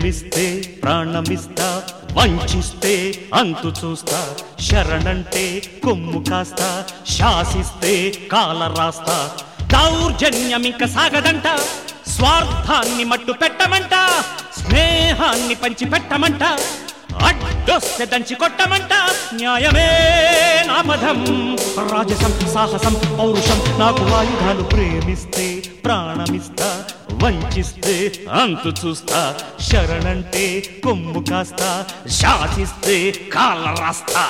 ప్రేమిస్తే ప్రాణమిస్తా వంచిస్తే అంతు చూస్తా శరణంటే కొమ్ము కాస్తా శాసిస్తే కాల రాస్తా దౌర్జన్యం ఇంక సాగదంట స్వార్థాన్ని మట్టు పెట్టమంట స్నేహాన్ని పంచి పెట్టమంట అడ్డొస్తే దంచి కొట్టమంట న్యాయమే నా పదం రాజసం సాహసం పౌరుషం నాకు ఆయుధాలు ప్రేమిస్తే ప్రాణమిస్తా వంచిస్తే అంతు చూస్తా శరణంటే కొమ్ము కాస్తా శాసిస్తే కాళ్ళ రాస్తా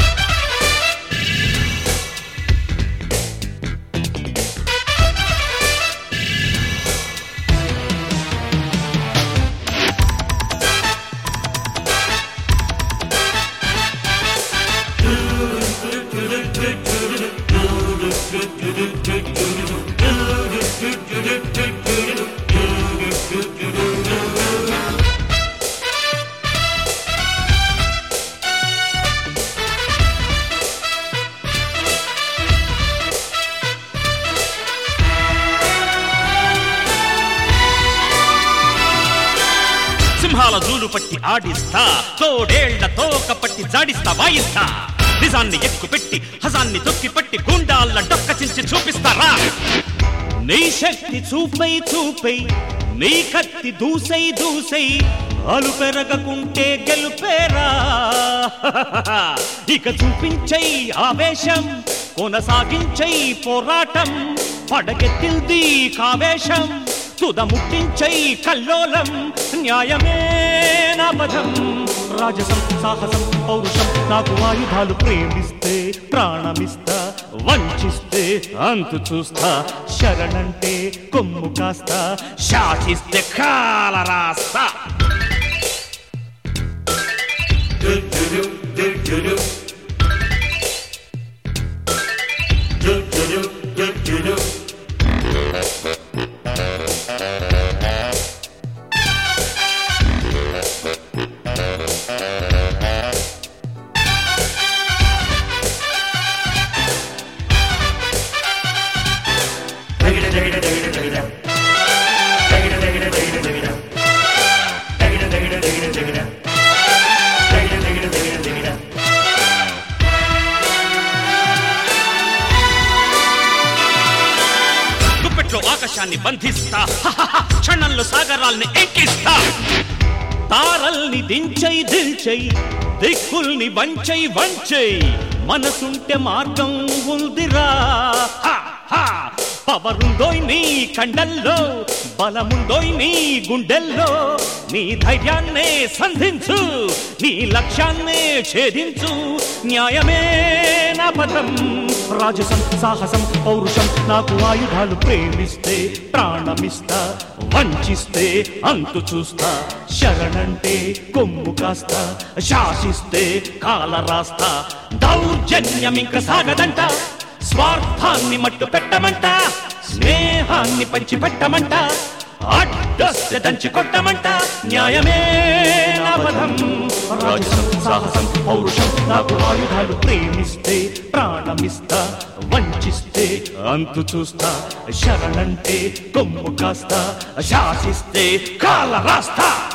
సింహాల జూలు పట్టి ఆడిస్తా తోడేళ్ల తోక పట్టి జాడిస్తా వాయిస్తా నిజాన్ని ఎక్కు పెట్టి హజాన్ని తొక్కి పట్టి గుండాల డొక్క చించి చూపిస్తారా నీ శక్తి చూపై చూపై నీ కత్తి దూసై దూసై అలు పెరగకుంటే గెలుపేరా ఇక చూపించై ఆవేశం కొనసాగించై పోరాటం పడగెత్తింది కావేశం తుద ముట్టించై కల్లోలం న్యాయమే నా పదం రాజసం సాహసం పౌరుషం నాకు ఆయుధాలు ప్రేమిస్తే ప్రాణమిస్తా వంచిస్తే అంతు చూస్తా శరణంటే కొమ్ము కాస్తా శాసిస్తే కాల రాస్తా గుప్పెట్లో ఆకాశాన్ని బంధిస్తా హహహ, క్షణంలో సాగరాల్ని ఎక్కిస్తా తారల్ని దించై దిల్చై దిక్కుల్ని వంచై వంచై మనసుంటే మార్గం ఉందిరా హ, హ. పవరుందోయ్ నీ కండల్లో బలముందోయ్ నీ గుండెల్లో నీ ధైర్యాన్నే సంధించు నీ లక్ష్యాన్నే ఛేదించు న్యాయమే నా పదం రాజసం సాహసం పౌరుషం నాకు ఆయుధాలు ప్రేమిస్తే ప్రాణమిస్తా వంచిస్తే అంతు చూస్తా శరణంటే కొమ్ము కాస్తా శాసిస్తే కాల రాస్తా దౌర్జన్యం ఇంక సాగదంట స్వార్థాన్ని మట్టు పెట్టమంట స్నేహాన్ని పంచి పెట్టమంట అడ్డొస్తే దంచి కొట్టమంట న్యాయమే నా పదం రాజసం సాహసం పౌరుషం నాకు ఆయుధాలు ప్రేమిస్తే ప్రాణమిస్తా వంచిస్తే అంతు చూస్తా శరణంటే కొమ్ము కాస్తా శాసిస్తే కాల రాస్తా